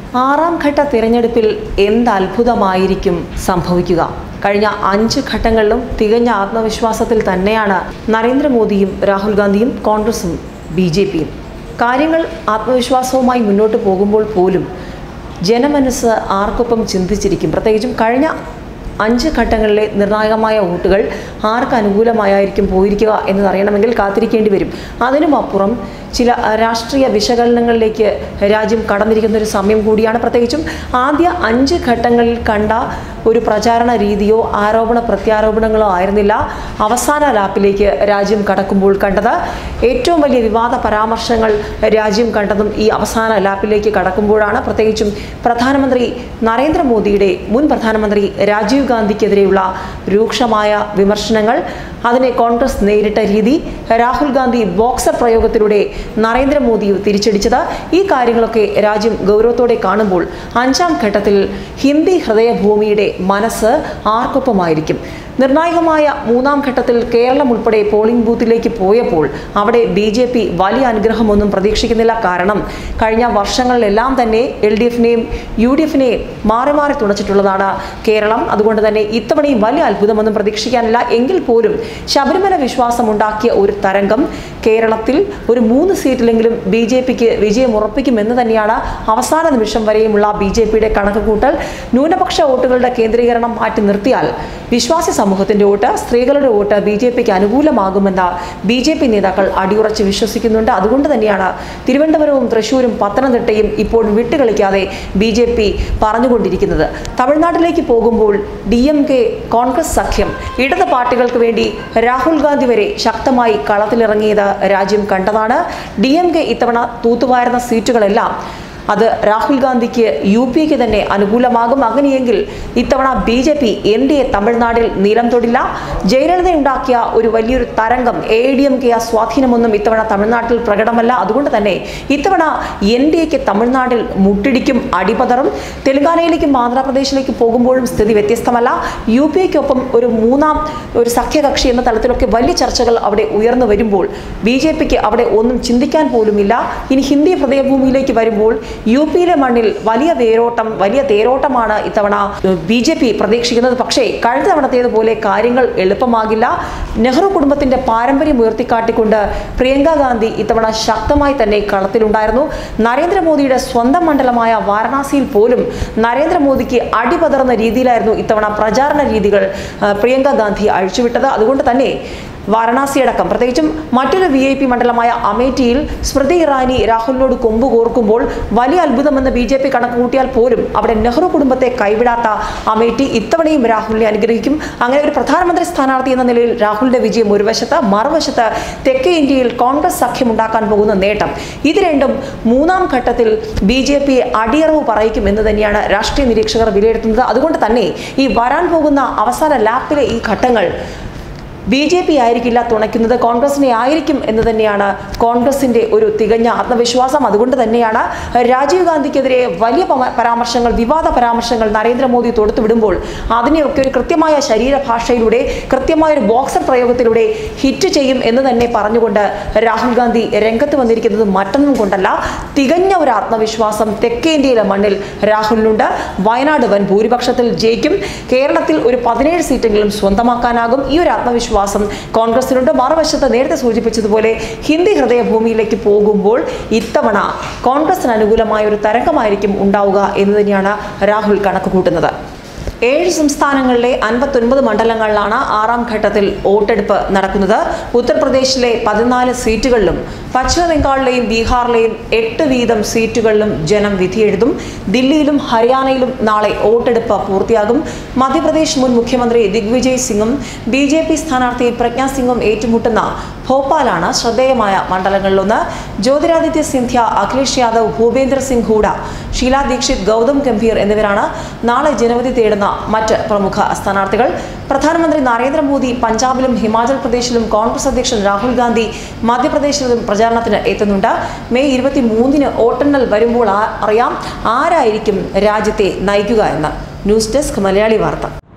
ആറാം ഘട്ട തിരഞ്ഞെടുപ്പിൽ എന്ത് അത്ഭുതമായിരിക്കും സംഭവിക്കുക കഴിഞ്ഞ അഞ്ച് ഘട്ടങ്ങളിലും തികഞ്ഞ ആത്മവിശ്വാസത്തിൽ തന്നെയാണ് നരേന്ദ്രമോദിയും രാഹുൽ ഗാന്ധിയും കോൺഗ്രസും ബി ജെ പിയും കാര്യങ്ങൾ ആത്മവിശ്വാസവുമായി മുന്നോട്ട് പോകുമ്പോൾ പോലും ജനമനസ്സ് ആർക്കൊപ്പം ചിന്തിച്ചിരിക്കും പ്രത്യേകിച്ചും കഴിഞ്ഞ അഞ്ച് ഘട്ടങ്ങളിലെ നിർണായകമായ വോട്ടുകൾ ആർക്ക് അനുകൂലമായിരിക്കും പോയിരിക്കുക എന്നതറിയണമെങ്കിൽ കാത്തിരിക്കേണ്ടി വരും അതിനും അപ്പുറം ചില രാഷ്ട്രീയ വിശകലനങ്ങളിലേക്ക് രാജ്യം കടന്നിരിക്കുന്ന ഒരു സമയം കൂടിയാണ് പ്രത്യേകിച്ചും ആദ്യ അഞ്ച് ഘട്ടങ്ങളിൽ കണ്ട ഒരു പ്രചാരണ രീതിയോ ആരോപണ പ്രത്യാരോപണങ്ങളോ ആയിരുന്നില്ല അവസാന ലാപ്പിലേക്ക് രാജ്യം കടക്കുമ്പോൾ കണ്ടത് ഏറ്റവും വലിയ വിവാദ പരാമർശങ്ങൾ രാജ്യം കണ്ടതും ഈ അവസാന ലാപ്പിലേക്ക് കടക്കുമ്പോഴാണ് പ്രത്യേകിച്ചും പ്രധാനമന്ത്രി നരേന്ദ്രമോദിയുടെ മുൻ പ്രധാനമന്ത്രി രാജീവ് ഗാന്ധിക്കെതിരെയുള്ള രൂക്ഷമായ വിമർശനങ്ങൾ അതിനെ കോൺഗ്രസ് നേരിട്ട രീതി രാഹുൽ ഗാന്ധി ബോക്സർ പ്രയോഗത്തിലൂടെ നരേന്ദ്രമോദി തിരിച്ചടിച്ചത് ഈ കാര്യങ്ങളൊക്കെ രാജ്യം ഗൗരവത്തോടെ കാണുമ്പോൾ അഞ്ചാം ഘട്ടത്തിൽ ഹിന്ദി ഹൃദയഭൂമിയുടെ മനസ്സ് ആർക്കൊപ്പമായിരിക്കും നിർണായകമായ മൂന്നാം ഘട്ടത്തിൽ കേരളം ഉൾപ്പെടെ പോളിംഗ് ബൂത്തിലേക്ക് പോയപ്പോൾ അവിടെ ബി ജെ പി വലിയ അനുഗ്രഹമൊന്നും പ്രതീക്ഷിക്കുന്നില്ല കാരണം കഴിഞ്ഞ വർഷങ്ങളിലെല്ലാം തന്നെ എൽ ഡി എഫിനെയും യു ഡി എഫിനെയും മാറി മാറി തുണച്ചിട്ടുള്ളതാണ് കേരളം അതുകൊണ്ട് തന്നെ ഇത്തവണയും വലിയ അത്ഭുതമൊന്നും പ്രതീക്ഷിക്കാനില്ല എങ്കിൽ പോലും ശബരിമല വിശ്വാസമുണ്ടാക്കിയ ഒരു തരംഗം കേരളത്തിൽ ഒരു മൂന്ന് സീറ്റിലെങ്കിലും ബി ജെ പിക്ക് വിജയം ഉറപ്പിക്കുമെന്ന് തന്നെയാണ് അവസാന നിമിഷം വരെയുമുള്ള ബി ജെ പിയുടെ കണക്കുകൂട്ടൽ ന്യൂനപക്ഷ വോട്ടുകളുടെ കേന്ദ്രീകരണം മാറ്റി നിർത്തിയാൽ വിശ്വാസി സമൂഹത്തിന്റെ വോട്ട് സ്ത്രീകളുടെ വോട്ട് ബി ജെ പിക്ക് അനുകൂലമാകുമെന്ന് ബി ജെ പി നേതാക്കൾ അടിയുറച്ച് വിശ്വസിക്കുന്നുണ്ട് അതുകൊണ്ട് തന്നെയാണ് തിരുവനന്തപുരവും തൃശൂരും പത്തനംതിട്ടയും ഇപ്പോൾ വിട്ടുകളിക്കാതെ ബി ജെ പി പറഞ്ഞുകൊണ്ടിരിക്കുന്നത് തമിഴ്നാട്ടിലേക്ക് പോകുമ്പോൾ ഡി എം കെ കോൺഗ്രസ് സഖ്യം ഇടത് പാർട്ടികൾക്ക് വേണ്ടി രാഹുൽ ഗാന്ധി വരെ ശക്തമായി കളത്തിലിറങ്ങിയത് രാജ്യം കണ്ടതാണ് ഡി എം കെ ഇത്തവണ തൂത്തുവാരുന്ന സീറ്റുകളെല്ലാം അത് രാഹുൽ ഗാന്ധിക്ക് യു പിക്ക് തന്നെ അനുകൂലമാകും അങ്ങനെയെങ്കിൽ ഇത്തവണ B J P N D A തമിഴ്നാടിൽ നീലം തൊടില്ല ജയലളിത ഉണ്ടാക്കിയ ഒരു വലിയൊരു തരംഗം എ ഡി എം കെ ആ സ്വാധീനമൊന്നും ഇത്തവണ തമിഴ്നാട്ടിൽ പ്രകടമല്ല അതുകൊണ്ട് തന്നെ ഇത്തവണ എൻ ഡി എക്ക് തമിഴ്നാട്ടിൽ മുട്ടിടിക്കും അടിപതറും തെലങ്കാനയിലേക്കും ആന്ധ്രാപ്രദേശിലേക്ക് പോകുമ്പോഴും സ്ഥിതി വ്യത്യസ്തമല്ല യു പി എക്കൊപ്പം ഒരു മൂന്നാം ഒരു സഖ്യകക്ഷി എന്ന തലത്തിലൊക്കെ വലിയ ചർച്ചകൾ അവിടെ ഉയർന്നു വരുമ്പോൾ ബി ജെ പിക്ക് അവിടെ ഒന്നും ചിന്തിക്കാൻ പോലുമില്ല ഇനി ഹിന്ദി ഹൃദയഭൂമിയിലേക്ക് വരുമ്പോൾ യു പിയിലെ മണ്ണിൽ വലിയ വേരോട്ടം വലിയ തേരോട്ടമാണ് ഇത്തവണ ബി ജെ പി പ്രതീക്ഷിക്കുന്നത് പക്ഷേ കഴിഞ്ഞ തവണത്തേതുപോലെ കാര്യങ്ങൾ എളുപ്പമാകില്ല നെഹ്റു കുടുംബത്തിന്റെ പാരമ്പര്യം ഉയർത്തിക്കാട്ടിക്കൊണ്ട് പ്രിയങ്ക ഗാന്ധി ഇത്തവണ ശക്തമായി തന്നെ കളത്തിലുണ്ടായിരുന്നു നരേന്ദ്രമോദിയുടെ സ്വന്തം മണ്ഡലമായ വാരണാസിയിൽ പോലും നരേന്ദ്രമോദിക്ക് അടിപതറുന്ന രീതിയിലായിരുന്നു ഇത്തവണ പ്രചാരണ രീതികൾ ആ, പ്രിയങ്ക ഗാന്ധി അഴിച്ചുവിട്ടത് അതുകൊണ്ട് തന്നെ വാരണാസി അടക്കം പ്രത്യേകിച്ചും മറ്റൊരു വി ഐ പി മണ്ഡലമായ അമേഠിയിൽ സ്മൃതി ഇറാനി രാഹുലിനോട് കൊമ്പ് കോർക്കുമ്പോൾ വലിയ അത്ഭുതമെന്ന് ബി ജെ പി കണക്ക് കൂട്ടിയാൽ പോലും അവിടെ നെഹ്റു കുടുംബത്തെ കൈവിടാത്ത അമേഠി ഇത്തവണയും രാഹുലിനെ അനുഗ്രഹിക്കും അങ്ങനെ ഒരു പ്രധാനമന്ത്രി സ്ഥാനാർത്ഥി എന്ന നിലയിൽ രാഹുലിന്റെ വിജയം ഒരു വശത്ത് മറുവശത്ത് തെക്കേ ഇന്ത്യയിൽ കോൺഗ്രസ് സഖ്യമുണ്ടാക്കാൻ പോകുന്ന നേട്ടം ഇത് രണ്ടും മൂന്നാം ഘട്ടത്തിൽ ബി ജെ പിയെ അടിയറവ് പറയിക്കും എന്ന് തന്നെയാണ് രാഷ്ട്രീയ നിരീക്ഷകർ വിലയിരുത്തുന്നത് അതുകൊണ്ട് തന്നെ ഈ വരാൻ പോകുന്ന അവസാന ലാപ്പിലെ ഈ ഘട്ടങ്ങൾ ബി ജെ പി ആയിരിക്കില്ല തുണയ്ക്കുന്നത് കോൺഗ്രസിനെ ആയിരിക്കും എന്ന് തന്നെയാണ് കോൺഗ്രസിന്റെ ഒരു തികഞ്ഞ ആത്മവിശ്വാസം അതുകൊണ്ട് തന്നെയാണ് രാജീവ് ഗാന്ധിക്കെതിരെ വലിയ പമ- പരാമർശങ്ങൾ വിവാദ പരാമർശങ്ങൾ നരേന്ദ്രമോദി തൊടുത്തുവിടുമ്പോൾ അതിനെയൊക്കെ ഒരു കൃത്യമായ ശരീരഭാഷയിലൂടെ കൃത്യമായ ഒരു ബോക്സർ പ്രയോഗത്തിലൂടെ ഹിറ്റ് ചെയ്യും എന്ന് തന്നെ പറഞ്ഞുകൊണ്ട് രാഹുൽ ഗാന്ധി രംഗത്ത് വന്നിരിക്കുന്നത് മറ്റൊന്നും കൊണ്ടല്ല തികഞ്ഞ ഒരു ആത്മവിശ്വാസം തെക്കേ ഇന്ത്യയിലെ മണ്ണിൽ രാഹുലിനുണ്ട് വയനാട് വൻ ഭൂരിപക്ഷത്തിൽ ജയിക്കും കേരളത്തിൽ ഒരു പതിനേഴ് സീറ്റെങ്കിലും സ്വന്തമാക്കാനാകും ഈ ഒരു ആത്മവിശ്വാസം കോൺഗ്രസിനുണ്ട് മറുവശത്ത് നേരത്തെ സൂചിപ്പിച്ചതുപോലെ ഹിന്ദി ഹൃദയഭൂമിയിലേക്ക് പോകുമ്പോൾ ഇത്തവണ കോൺഗ്രസിന് അനുകൂലമായ ഒരു തരംഗമായിരിക്കും ഉണ്ടാവുക എന്ന് തന്നെയാണ് രാഹുൽ കണക്ക് കൂട്ടുന്നത് ഏഴ് സംസ്ഥാനങ്ങളിലെ അൻപത്തൊൻപത് മണ്ഡലങ്ങളിലാണ് ആറാം ഘട്ടത്തിൽ വോട്ടെടുപ്പ് നടക്കുന്നത് ഉത്തർപ്രദേശിലെ പതിനാല് സീറ്റുകളിലും പശ്ചിമ ബംഗാളിലെയും ബീഹാറിലെയും എട്ട് വീതം സീറ്റുകളിലും ജനം വിധിയെഴുതും ദില്ലിയിലും ഹരിയാനയിലും നാളെ വോട്ടെടുപ്പ് പൂർത്തിയാകും മധ്യപ്രദേശ് മുൻ മുഖ്യമന്ത്രി ദിഗ്വിജയ് സിംഗും ബി ജെ പി സ്ഥാനാർത്ഥി പ്രജ്ഞാ സിംഗും ഏറ്റുമുട്ടുന്ന ഭോപ്പാലാണ് ശ്രദ്ധേയമായ മണ്ഡലങ്ങളിലൊന്ന് ജ്യോതിരാദിത്യ സിന്ധ്യ അഖിലേഷ് യാദവ് ഭൂപേന്ദ്ര സിംഗ് ഹൂഡ ഷീലാ ദീക്ഷിത് ഗൗതം ഗംഭീർ എന്നിവരാണ് നാളെ ജനവിധി തേടുന്ന മറ്റ് പ്രമുഖ സ്ഥാനാർത്ഥികൾ പ്രധാനമന്ത്രി നരേന്ദ്രമോദി പഞ്ചാബിലും ഹിമാചൽ പ്രദേശിലും കോൺഗ്രസ് അധ്യക്ഷൻ രാഹുൽ ഗാന്ധി മധ്യപ്രദേശിലും പ്രചാരണത്തിന് എത്തുന്നുണ്ട് മെയ് ഇരുപത്തി മൂന്നിന് വോട്ടെണ്ണൽ വരുമ്പോൾ ആ- അറിയാം ആരായിരിക്കും രാജ്യത്തെ നയിക്കുക എന്ന് ന്യൂസ് ഡെസ്ക് മലയാളി വാർത്ത